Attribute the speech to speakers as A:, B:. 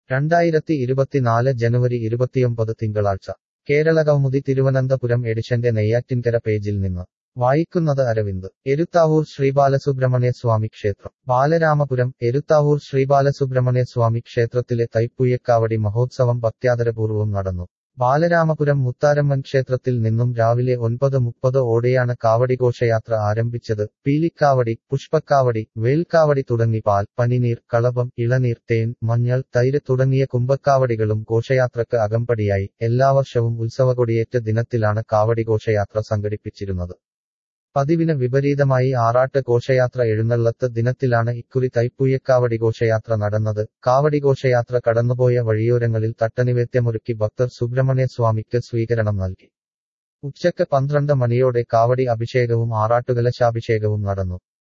A: രണ്ടായിരത്തി ഇരുപത്തിനാല് ജനുവരി ഇരുപത്തിയൊമ്പത് തിങ്കളാഴ്ച കേരളകൗമുദി തിരുവനന്തപുരം എഡിഷന്റെ നെയ്യാറ്റിൻകര പേജിൽ നിന്ന് വായിക്കുന്നത് അരവിന്ദ് എരുത്താവൂർ ശ്രീബാലസുബ്രഹ്മണ്യ സ്വാമി ക്ഷേത്രം ബാലരാമപുരം എരുത്താവൂർ ശ്രീബാലസുബ്രഹ്മണ്യ സ്വാമി ക്ഷേത്രത്തിലെ തൈപ്പൂയക്കാവടി മഹോത്സവം ഭക്ത്യാദരപൂർവ്വം നടന്നു ബാലരാമപുരം മുത്താരമ്മൻ ക്ഷേത്രത്തിൽ നിന്നും രാവിലെ ഒൻപത് മുപ്പത് ഓടെയാണ് കാവടി ഘോഷയാത്ര ആരംഭിച്ചത് പീലിക്കാവടി പുഷ്പക്കാവടി വേൽക്കാവടി തുടങ്ങി പാൽ പനിനീർ കളഭം ഇളനീർ തേൻ മഞ്ഞൾ തൈര് തുടങ്ങിയ കുംഭക്കാവടികളും ഘോഷയാത്രക്ക് അകമ്പടിയായി എല്ലാ വർഷവും ഉത്സവകൊടിയേറ്റ ദിനത്തിലാണ് കാവടി ഘോഷയാത്ര സംഘടിപ്പിച്ചിരുന്നത് പതിവിന് വിപരീതമായി ആറാട്ട് ഘോഷയാത്ര എഴുന്നള്ളത്ത് ദിനത്തിലാണ് ഇക്കുറി തൈപ്പൂയക്കാവടി ഘോഷയാത്ര നടന്നത് കാവടി ഘോഷയാത്ര കടന്നുപോയ വഴിയോരങ്ങളിൽ തട്ടനിവേദ്യമൊരുക്കി ഭക്തർ സുബ്രഹ്മണ്യ സ്വാമിക്ക് സ്വീകരണം നൽകി ഉച്ചക്ക് പന്ത്രണ്ട് മണിയോടെ കാവടി അഭിഷേകവും ആറാട്ടുകലശാഭിഷേകവും നടന്നു